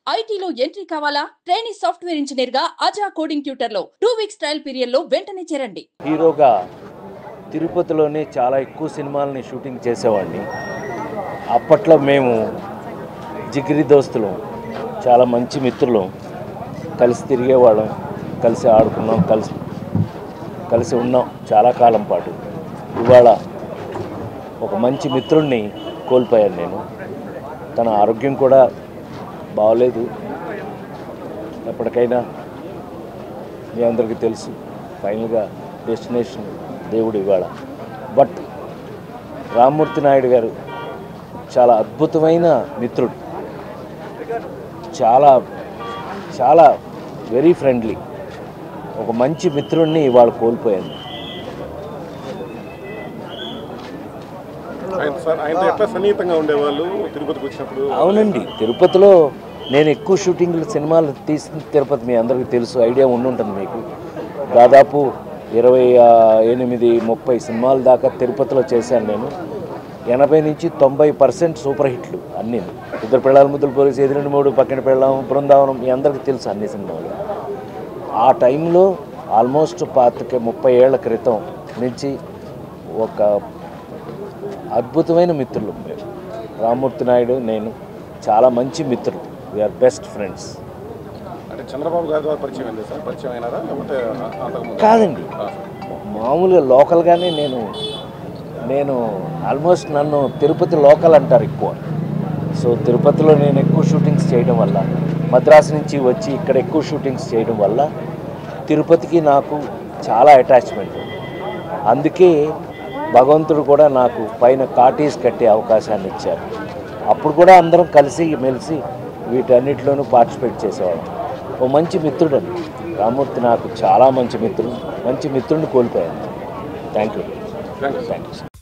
ఐటీలో ఎంట్రీ కావాలా training software engineer గా అజా కోడింగ్ ట్యూటర్ లో టూ వీక్స్ ట్రయల్ పీరియడ్ లో వెంటనే చేరండి హీరోగా తిరుపతిలోనే చాలా ఎక్కువ సినిమాలని షూటింగ్ చేసేవాడిని అప్పట్లో మేము జిగిరి దోస్తులం చాలా మంచి మిత్రులం కలిసి తిరిగేవాళ్ళం కలిసి ఆడుకున్నాం కలిసి కలిసి ఉన్నాం చాలా కాలం పాటు ఇవాళ ఒక మంచి మిత్రుణ్ణి కోల్పోయాను నేను తన ఆరోగ్యం కూడా బాగలేదు ఎప్పటికైనా మీ అందరికీ తెలుసు ఫైనల్గా డెస్టినేషన్ దేవుడు ఇవాళ బట్ రామ్మూర్తి నాయుడు గారు చాలా అద్భుతమైన మిత్రుడు చాలా చాలా వెరీ ఫ్రెండ్లీ ఒక మంచి మిత్రుడిని ఇవాళ కోల్పోయాను ఆయన సార్ ఆయనతో ఎట్లా సన్నిహితంగా ఉండేవాళ్ళు తిరుపతికి వచ్చినప్పుడు అవునండి తిరుపతిలో నేను ఎక్కువ షూటింగ్లు సినిమాలు తీసిన తిరుపతి మీ అందరికీ తెలుసు ఐడియా ఉండుంటుంది మీకు దాదాపు ఇరవై ఆ, ఎనిమిది ముప్పై సినిమాల దాకా తిరుపతిలో చేశాను నేను ఎనభై నుంచి తొంభై పర్సెంట్ సూపర్ హిట్లు అన్నీ ఇద్దరు పిల్లల ముద్దులు పోలీసు ఎదురెండు మూడు పక్కన పెళ్ళాం బృందావనం మీ అందరికీ తెలుసు అన్ని సినిమాలు ఆ టైంలో ఆల్మోస్ట్ పాతిక ముప్పై ఏళ్ల క్రితం నుంచి ఒక అద్భుతమైన మిత్రులు మేము రామ్మూర్తి నాయుడు నేను చాలా మంచి మిత్రులు వీఆర్ బెస్ట్ ఫ్రెండ్స్ అంటే చంద్రబాబు గారి ద్వారా పరిచయం అయింది సార్ పరిచయం అయినారా లేకపోతే అంతకుముందు కాదండి ఆ, మామూలుగా లోకల్గానే నేను నేను ఆల్మోస్ట్ నన్ను తిరుపతి లోకల్ అంటారు ఎక్కువ సో తిరుపతిలో నేను ఎక్కువ షూటింగ్స్ చేయడం వల్ల మద్రాసు నుంచి వచ్చి ఇక్కడ ఎక్కువ షూటింగ్స్ చేయడం వల్ల తిరుపతికి నాకు చాలా అటాచ్మెంట్ అందుకే భగవంతుడు కూడా నాకు పైన కాటీస్ కట్టే అవకాశాన్ని ఇచ్చారు అప్పుడు కూడా అందరం కలిసి మెలిసి వీటన్నిటిలోనూ పార్టిసిపేట్ చేసేవాళ్ళం ఓ మంచి మిత్రుడు అండి రామూర్తి నాకు చాలా మంచి మిత్రుడు మంచి మిత్రుడిని కోల్పోయాను thank you thanks. Thank you